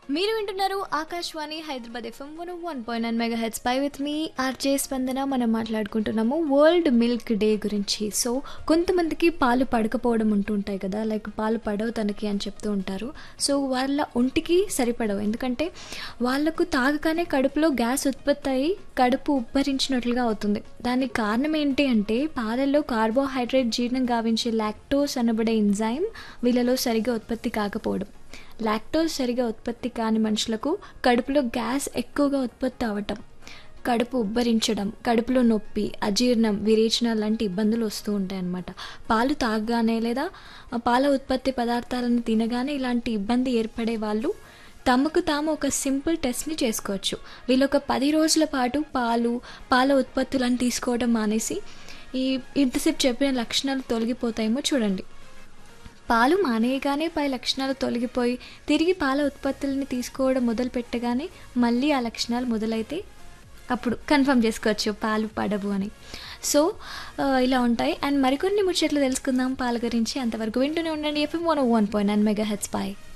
మీరు వింటున్నారు Akashvani Hyderabad FM one one point nine mega heads పై విత్ మీ ఆర్జే స్పందన మనం మాట్లాడుకుంటున్నాము వరల్డ్ మిల్క్ డే గురించి సో కొంతమందికి పాలు పడకపోవడం ఉంటుంటాయి కదా లైక్ పాలు పడవు తనకి అని చెప్తూ ఉంటారు సో వాళ్ళ ఒంటికి సరిపడవు ఎందుకంటే వాళ్ళకు తాగగానే కడుపులో గ్యాస్ ఉత్పత్తి అయ్యి కడుపు ఉబ్బరించినట్లుగా అవుతుంది దానికి కారణం ఏంటి అంటే పాలల్లో కార్బోహైడ్రేట్ జీర్ణం గావించే లాక్టోస్ అనబడే ఎంజైమ్ వీళ్ళలో సరిగా ఉత్పత్తి కాకపోవడం లాక్టోస్ సరిగా ఉత్పత్తి కాని మనుషులకు కడుపులో గ్యాస్ ఎక్కువగా ఉత్పత్తి అవ్వటం కడుపు ఉబ్బరించడం కడుపులో నొప్పి అజీర్ణం విరేచన లాంటి ఇబ్బందులు వస్తూ ఉంటాయి అన్నమాట పాలు తాగగానే లేదా ఆ పాల ఉత్పత్తి పదార్థాలను తినగానే ఇలాంటి ఇబ్బంది ఏర్పడే వాళ్ళు తమకు తాము ఒక సింపుల్ టెస్ట్ని చేసుకోవచ్చు వీళ్ళు ఒక పది రోజుల పాటు పాలు పాల ఉత్పత్తులను తీసుకోవడం మానేసి ఈ ఇంతసేపు చెప్పిన లక్షణాలు తొలగిపోతాయేమో చూడండి పాలు మానేయగానే పై లక్షణాలు తొలగిపోయి తిరిగి పాల ఉత్పత్తులని తీసుకోవడం మొదలు పెట్టగానే మళ్ళీ ఆ లక్షణాలు మొదలైతే అప్పుడు కన్ఫర్మ్ చేసుకోవచ్చు పాలు పడవు అని సో ఆ, ఇలా ఉంటాయి అండ్ మరికొన్ని ముచ్చట్లు తెలుసుకుందాం పాల గురించి అంతవరకు వింటూనే ఉండండి FM one one point nine mega H పై